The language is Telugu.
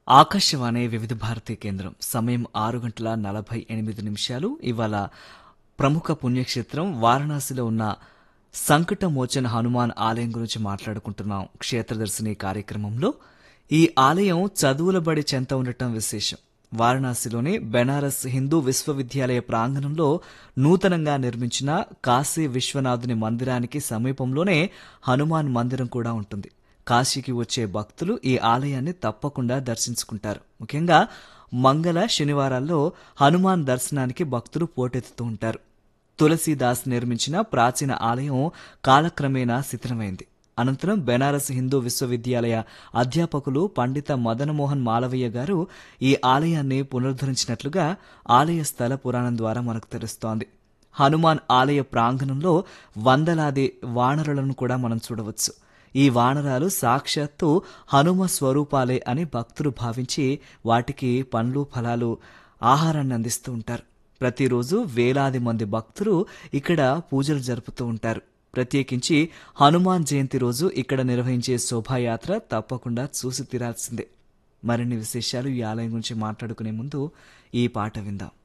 ఆకాశవాణి వివిధ భారతి కేంద్రం సమయం ఆరు గంటల నలభై ఎనిమిది నిమిషాలు ఇవాళ ప్రముఖ పుణ్యక్షేత్రం వారణాసిలో ఉన్న సంకటమోచన హనుమాన్ ఆలయం గురించి మాట్లాడుకుంటున్నాం క్షేత్రదర్శిని కార్యక్రమంలో ఈ ఆలయం చదువుల బడి చెంత ఉండటం విశేషం వారణాసిలోని బెనారస్ హిందూ విశ్వవిద్యాలయ ప్రాంగణంలో నూతనంగా నిర్మించిన కాశీ విశ్వనాథుని మందిరానికి సమీపంలోనే హనుమాన్ మందిరం కూడా ఉంటుంది కాశీకి వచ్చే భక్తులు ఈ ఆలయాన్ని తప్పకుండా దర్శించుకుంటారు ముఖ్యంగా మంగళ శనివారాల్లో హనుమాన్ దర్శనానికి భక్తులు పోటెత్తుతూ ఉంటారు తులసీదాస్ నిర్మించిన ప్రాచీన ఆలయం కాలక్రమేణా శిథిలమైంది అనంతరం బెనారస్ హిందూ విశ్వవిద్యాలయ అధ్యాపకులు పండిత మదనమోహన్ మాలవయ్య గారు ఈ ఆలయాన్ని పునరుద్ధరించినట్లుగా ఆలయ స్థల పురాణం ద్వారా మనకు తెలుస్తోంది హనుమాన్ ఆలయ ప్రాంగణంలో వందలాది వానరులను కూడా మనం చూడవచ్చు ఈ వానరాలు సాక్షాత్తు హనుమ స్వరూపాలే అని భక్తులు భావించి వాటికి పండ్లు ఫలాలు ఆహారాన్ని అందిస్తూ ఉంటారు ప్రతిరోజు వేలాది మంది భక్తులు ఇక్కడ పూజలు జరుపుతూ ఉంటారు ప్రత్యేకించి హనుమాన్ జయంతి రోజు ఇక్కడ నిర్వహించే శోభాయాత్ర తప్పకుండా చూసి తీరాల్సిందే మరిన్ని విశేషాలు ఈ ఆలయం గురించి మాట్లాడుకునే ముందు ఈ పాట విందాం